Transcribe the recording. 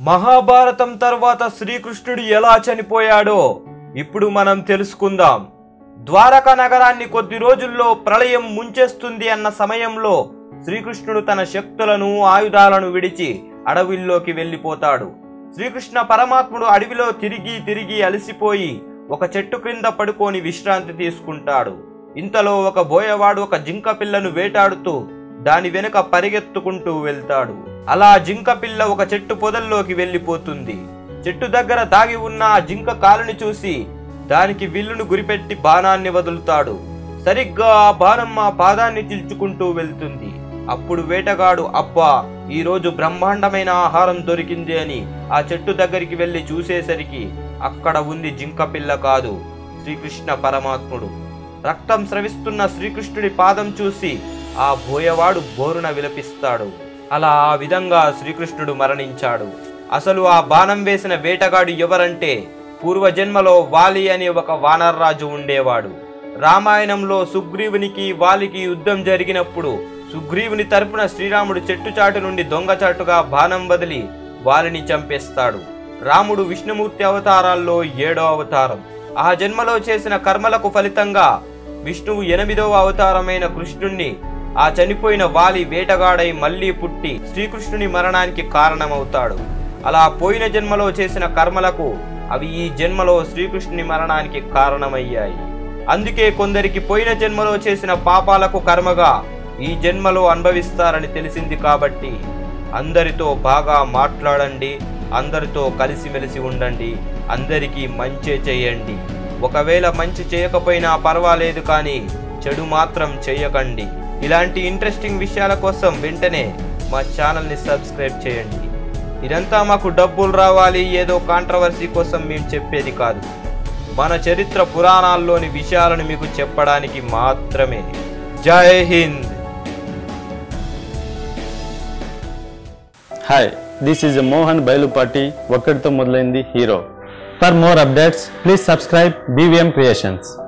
మహాభారతం తర్వాత శ్రీకృష్ణుడు ఎలా చనిపోయాడో ఇప్పుడు మనం తెలుసుకుందాం ద్వారక నగరాన్ని కొద్ది రోజుల్లో ప్రళయం ముంచేస్తుంది అన్న సమయంలో శ్రీకృష్ణుడు తన శక్తులను ఆయుధాలను విడిచి అడవిల్లోకి వెళ్ళిపోతాడు శ్రీకృష్ణ పరమాత్ముడు అడవిలో తిరిగి తిరిగి అలసిపోయి ఒక చెట్టు క్రింద పడుకొని విశ్రాంతి తీసుకుంటాడు ఇంతలో ఒక బోయవాడు ఒక జింక పిల్లను వేటాడుతూ దాని వెనుక పరిగెత్తుకుంటూ వెళ్తాడు అలా జింక పిల్ల ఒక చెట్టు పొదల్లోకి వెళ్ళిపోతుంది చెట్టు దగ్గర దాగి ఉన్న ఆ జింక కాలుని చూసి దానికి విల్లును గురిపెట్టి బాణాన్ని వదులుతాడు సరిగ్గా ఆ బాణం ఆ పాదాన్ని చిల్చుకుంటూ వెళ్తుంది అప్పుడు వేటగాడు అబ్బా ఈ రోజు బ్రహ్మాండమైన ఆహారం దొరికింది అని ఆ చెట్టు దగ్గరికి వెళ్లి చూసేసరికి అక్కడ ఉంది జింక పిల్ల కాదు శ్రీకృష్ణ పరమాత్ముడు రక్తం స్రవిస్తున్న శ్రీకృష్ణుడి పాదం చూసి ఆ బోయవాడు బోరున విలపిస్తాడు అలా ఆ విధంగా శ్రీకృష్ణుడు మరణించాడు అసలు ఆ బాణం వేసిన వేటగాడు ఎవరంటే పూర్వజన్మలో వాలి అనే ఒక వానర్రాజు ఉండేవాడు రామాయణంలో సుగ్రీవునికి వాలికి యుద్ధం జరిగినప్పుడు సుగ్రీవుని తరపున శ్రీరాముడు చెట్టుచాటు నుండి దొంగచాటుగా బాణం వదిలి వాలిని చంపేస్తాడు రాముడు విష్ణుమూర్తి అవతారాల్లో ఏడో అవతారం ఆ జన్మలో చేసిన కర్మలకు ఫలితంగా విష్ణువు ఎనిమిదవ అవతారమైన కృష్ణుణ్ణి ఆ చనిపోయిన వాలి వేటగాడై మళ్ళీ పుట్టి శ్రీకృష్ణుని మరణానికి కారణమవుతాడు అలా పోయిన జన్మలో చేసిన కర్మలకు అవి ఈ జన్మలో శ్రీకృష్ణుని మరణానికి కారణమయ్యాయి అందుకే కొందరికి పోయిన జన్మలో చేసిన పాపాలకు కర్మగా ఈ జన్మలో అనుభవిస్తారని తెలిసింది కాబట్టి అందరితో బాగా మాట్లాడండి అందరితో కలిసిమెలిసి ఉండండి అందరికీ మంచే చేయండి ఒకవేళ మంచి చేయకపోయినా పర్వాలేదు కానీ చెడు మాత్రం చేయకండి ఇలాంటి ఇంట్రెస్టింగ్ విషయాల కోసం వెంటనే మా ఛానల్ని సబ్స్క్రైబ్ చేయండి ఇదంతా మాకు డబ్బులు రావాలి ఏదో కాంట్రవర్సీ కోసం మేము చెప్పేది కాదు మన చరిత్ర పురాణాల్లోని విషయాలను మీకు చెప్పడానికి మాత్రమే Jai Hind hi this is Mohan Bayalupati ఒక్కడితో మొదలైంది hero For more updates, please subscribe BVM Creations.